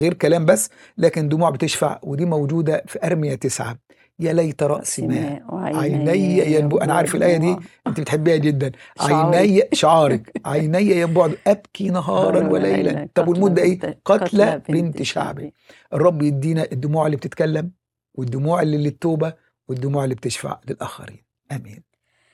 غير كلام بس لكن دموع بتشفع ودي موجودة في أرمية تسعة يا ليت رأس ماء عيني ينبو أنا عارف الآية دي أنت بتحبيها جدا شعاري. عيني شعارك عيني ينبعد أبكي نهارا وليلا طب والمدة إيه؟ قتلى بنت شعبي الرب يدينا الدموع اللي بتتكلم والدموع اللي للتوبة والدموع اللي بتشفع للآخرين آمين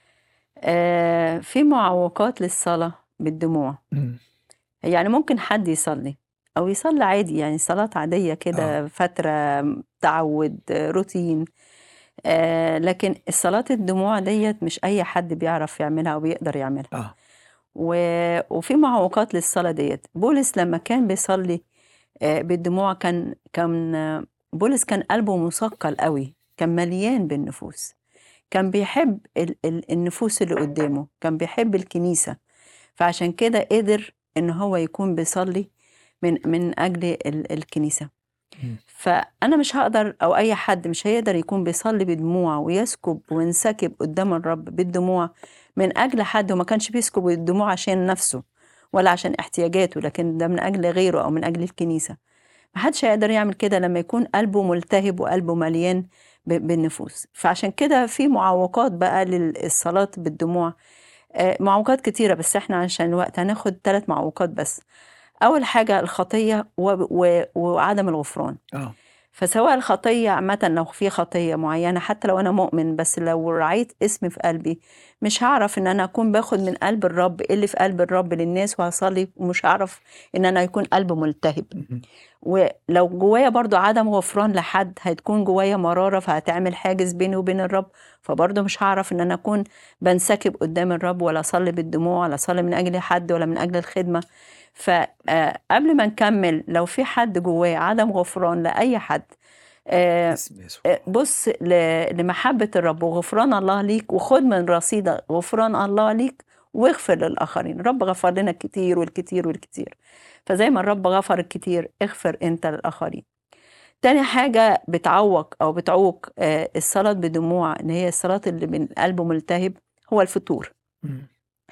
آه في معوقات للصلاة بالدموع مم. يعني ممكن حد يصلي أو يصلي عادي يعني صلاة عادية كده فترة تعود آه، روتين آه لكن الصلاة الدموع ديت مش أي حد بيعرف يعملها أو بيقدر يعملها آه و... وفي معوقات للصلاة ديت بولس لما كان بيصلي آه، بالدموع كان كان آه، بولس كان قلبه مثقل قوي كان مليان بالنفوس كان بيحب ال... ال... النفوس اللي قدامه كان بيحب الكنيسة فعشان كده قدر ان هو يكون بيصلي من من اجل ال... الكنيسة مم. فانا مش هقدر او اي حد مش هيقدر يكون بيصلي بدموع ويسكب وينسكب قدام الرب بالدموع من اجل حد وما كانش بيسكب الدموع عشان نفسه ولا عشان احتياجاته لكن ده من اجل غيره او من اجل الكنيسه محدش هيقدر يعمل كده لما يكون قلبه ملتهب وقلبه مليان ب- بالنفوس فعشان كده في معوقات بقى للصلاه بالدموع آه، معوقات كتيره بس احنا عشان الوقت هناخد ثلاث معوقات بس اول حاجه الخطيه و- و- وعدم الغفران آه فسواء الخطية عامة لو في خطية معينة حتى لو أنا مؤمن بس لو رعيت اسم في قلبي مش هعرف إن أنا أكون باخد من قلب الرب إيه اللي في قلب الرب للناس وهصلي ومش هعرف إن أنا يكون قلب ملتهب مم. ولو جوايا برضو عدم غفران لحد هتكون جوايا مرارة فهتعمل حاجز بيني وبين الرب فبرضو مش هعرف إن أنا أكون بنسكب قدام الرب ولا أصلي بالدموع ولا أصلي من أجل حد ولا من أجل الخدمة فقبل ما نكمل لو في حد جواه عدم غفران لأي حد آه، اسم يسوع آه، بص ل- لمحبة الرب وغفران الله ليك وخد من رصيد غفران الله ليك واغفر للآخرين الرب غفر لنا الكتير والكتير والكتير فزي ما الرب غفر الكتير اغفر انت للآخرين تاني حاجة بتعوق أو بتعوق آه، الصلاة بدموع إن هي الصلاة اللي من قلبه ملتهب هو الفتور مم.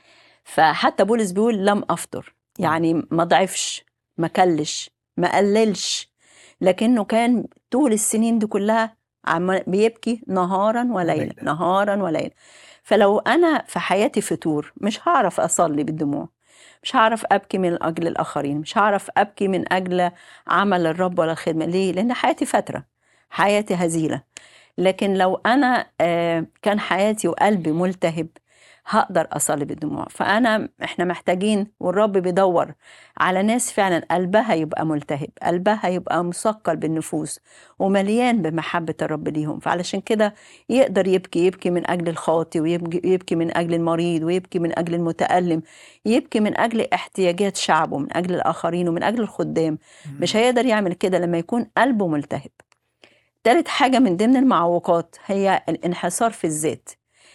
فحتى بولس بيقول لم أفطر يعني ما ضعفش ما كلش ما قللش لكنه كان طول السنين دي كلها عم بيبكي نهارا وليلا وليلا. نهارا وليلا فلو أنا في حياتي فتور مش هعرف أصلي بالدموع مش هعرف أبكي من أجل الآخرين مش هعرف أبكي من أجل عمل الرب ولا الخدمة ليه؟ لأن حياتي فترة حياتي هزيلة لكن لو أنا آه، كان حياتي وقلبي ملتهب هقدر أصلي بالدموع فأنا إحنا محتاجين والرب بيدور على ناس فعلا قلبها يبقى ملتهب قلبها يبقى مثقل بالنفوس ومليان بمحبة الرب ليهم فعلشان كده يقدر يبكي يبكي من أجل الخاطي ويبكي يبكي من أجل المريض ويبكي من أجل المتألم يبكي من أجل احتياجات شعبه من أجل الآخرين ومن أجل الخدام مش هيقدر يعمل كده لما يكون قلبه ملتهب تالت حاجة من ضمن المعوقات هي الانحصار في الذات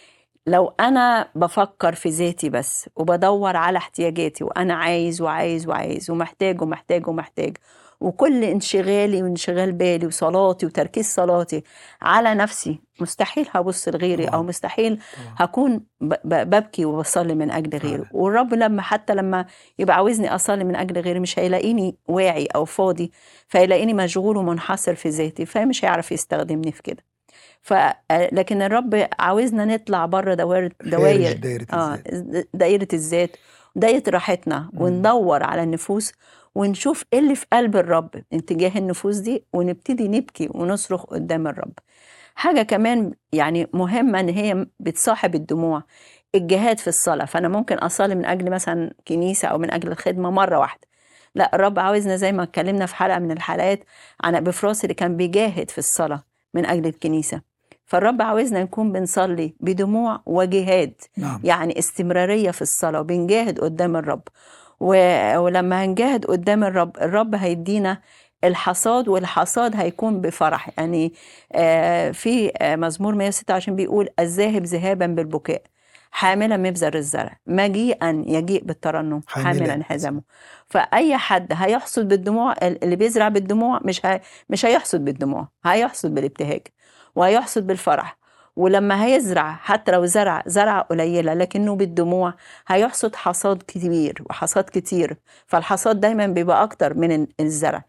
لو أنا بفكر في ذاتي بس وبدور على احتياجاتي وأنا عايز وعايز وعايز ومحتاج ومحتاج ومحتاج وكل انشغالي وانشغال بالي وصلاتي وتركيز صلاتي على نفسي مستحيل هبص لغيري طبعاً. أو مستحيل طبعا هكون ب- ب- ببكي وبصلي من اجل غيره فعلا. والرب لما حتى لما يبقى عاوزني اصلي من اجل غيري مش هيلاقيني واعي او فاضي فيلاقيني مشغول ومنحصر في ذاتي فمش هيعرف يستخدمني في كده ف لكن الرب عاوزنا نطلع بره دوائر خارج دوائر دايرة اه الذات دائرة الذات دايرة راحتنا مم. وندور على النفوس ونشوف ايه اللي في قلب الرب اتجاه النفوس دي ونبتدي نبكي ونصرخ قدام الرب حاجة كمان يعني مهمة ان هي بتصاحب الدموع الجهاد في الصلاة فأنا ممكن أصلي من أجل مثلا كنيسة أو من أجل الخدمة مرة واحدة لا الرب عاوزنا زي ما اتكلمنا في حلقة من الحلقات عن أبيفراس اللي كان بيجاهد في الصلاة من أجل الكنيسة فالرب عاوزنا نكون بنصلي بدموع وجهاد نعم يعني استمرارية في الصلاة وبنجاهد قدام الرب و- ولما هنجاهد قدام الرب الرب هيدينا الحصاد والحصاد هيكون بفرح يعني آه، في آه، مزمور 126 بيقول الذاهب ذهابا بالبكاء حاملا مبزر الزرع مجيئا يجيء بالترنم حاملاً. حاملا حزمه فاي حد هيحصد بالدموع اللي بيزرع بالدموع مش هي مش هيحصد بالدموع هيحصد بالابتهاج وهيحصد بالفرح ولما هيزرع حتى لو زرع زرع قليلة لكنه بالدموع هيحصد حصاد كبير وحصاد كتير فالحصاد دايما بيبقى أكتر من الزرع